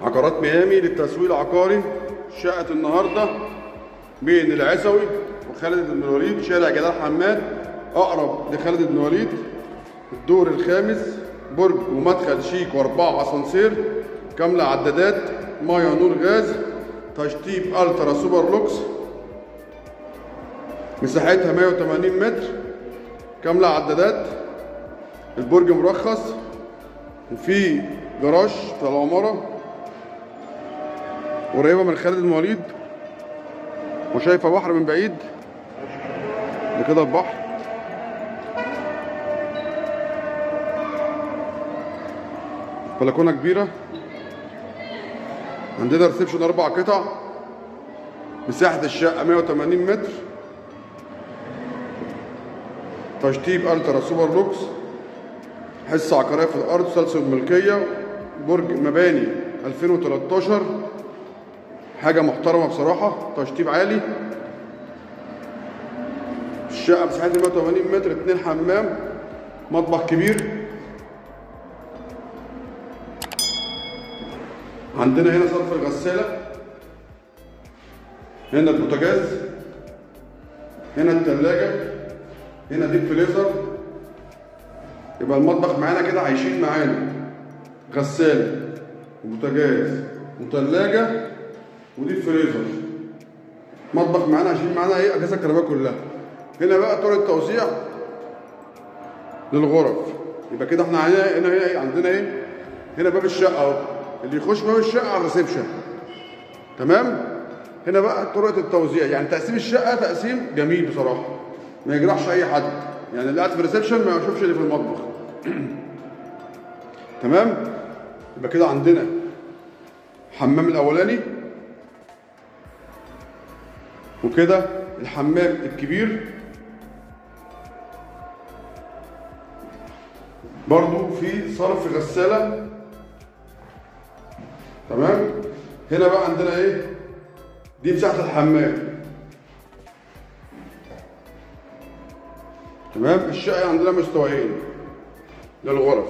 عقارات ميامي للتسويق العقاري شقة النهاردة بين العسوي وخالد بن الوليد شارع جلال حماد أقرب لخالد بن الوليد الدور الخامس برج ومدخل شيك وأربعة أسانسير كاملة عدادات مية نور غاز تشطيب ألترا سوبر لوكس مساحتها 180 متر كاملة عدادات البرج مرخص وفي جراج في العمارة قريبة من خالد بن الوليد وشايفة بحر من بعيد ده كده البحر بلكونة كبيرة عندنا ريسبشن أربع قطع مساحة الشقة 180 متر تشطيب الترا سوبر لوكس حصة عقارية في الأرض سلسلة الملكية برج مباني 2013 حاجة محترمة بصراحة تشطيب عالي الشقة مساحتها 180 متر اتنين حمام مطبخ كبير عندنا هنا صرف الغسالة هنا البوتاجاز هنا التلاجة هنا ديب فريزر يبقى المطبخ معانا كده عايشين معانا غسالة وبوتاجاز وتلاجة وديب فريزر مطبخ معانا عايشين معانا ايه اجهزة الكهرباء كلها هنا بقى طرق التوزيع للغرف يبقى كده احنا عندنا هنا هنا ايه عندنا ايه هنا باب الشقة اهو اللي يخش باب الشقة على الريسبشن تمام هنا بقى طرق التوزيع يعني تقسيم الشقة تقسيم جميل بصراحة ما يجرحش اي حد يعني اللي قاعد في الريسبشن ما يشوفش اللي في المطبخ تمام يبقى كده عندنا حمام الاولاني وكده الحمام الكبير برضو في صرف غسالة تمام هنا بقى عندنا ايه دي مساحة الحمام تمام الشقة عندنا مستويين للغرف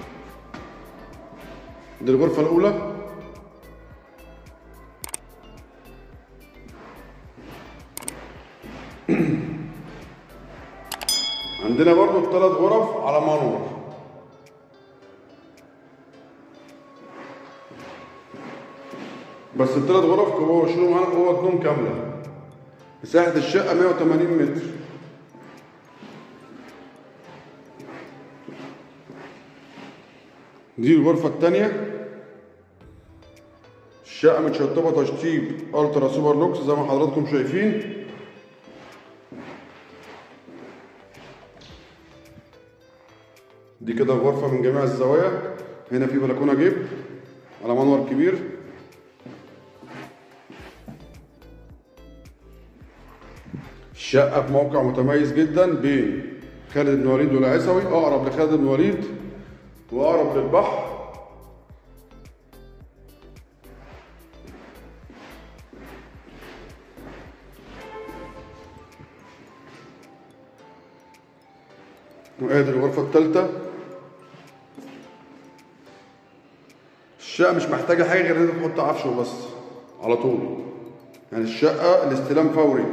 دي الغرفة الأولى عندنا برضو الثلاث غرف على منور بس الثلاث غرف كبار شنو معانا اوضه نوم كامله مساحه الشقه 180 متر دي الغرفه الثانيه الشقه متشطبه تشطيب الترا سوبر لوكس زي ما حضراتكم شايفين دي كده الغرفه من جميع الزوايا هنا في بلكونه جيب على منور كبير الشقة في موقع متميز جدا بين خالد بن الوليد والعيسوي أقرب لخالد بن الوليد وأقرب للبحر وادي الغرفة الثالثة الشقة مش محتاجة حاجة غير ان انت تحط عفش وبس على طول يعني الشقة الاستلام فوري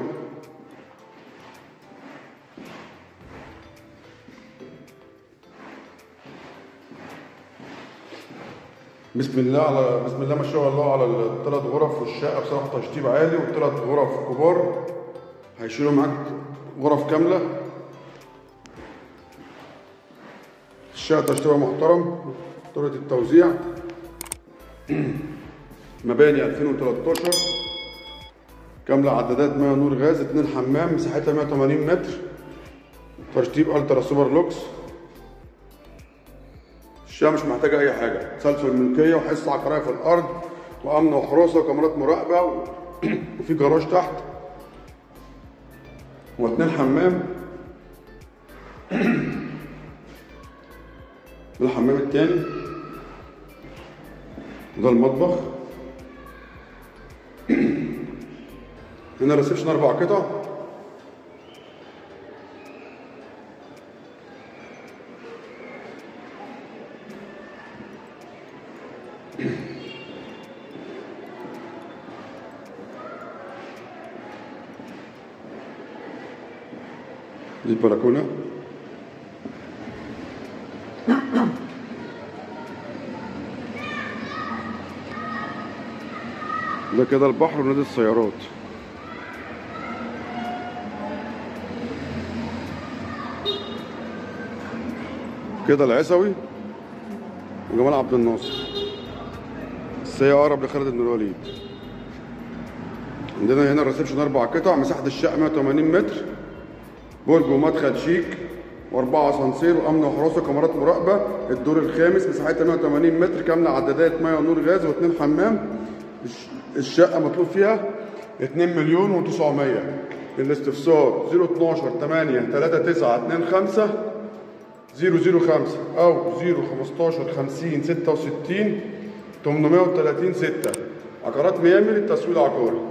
بسم الله على بسم الله ما شاء الله على الثلاث غرف والشقه بصراحه تشطيب عالي والثلاث غرف كبار هيشيلوا معاك غرف كامله الشقه تشطيبها محترم طريقه التوزيع مباني 2013 كامله عدادات ميه نور غاز اتنين حمام مساحتها 180 متر تشطيب الترا سوبر لوكس الشقه مش محتاجه اي حاجه سلف الملكيه وحصه عقاريه في الارض وامن وحراسه وكاميرات مراقبه و... وفي جراج تحت واتنين حمام ده الحمام التاني ده المطبخ هنا ريسبشن اربع قطع دي البلكونه ده كده البحر ونادي السيارات كده العسوي وجمال عبد الناصر بس هي اقرب لخالد بن الوليد عندنا هنا الريسبشن اربع قطع مساحه الشقه 180 متر برج ومدخل شيك واربعه اسانسير وامن وحراسه كاميرات مراقبه الدور الخامس مساحتها 180 متر كامله عدادات ميه ونور غاز واثنين حمام الش- الشقه مطلوب فيها 2 مليون و900 الاستفسار 012 8 39 25 005 او 015 50 66 830 6 عقارات ميامي للتسويق العقاري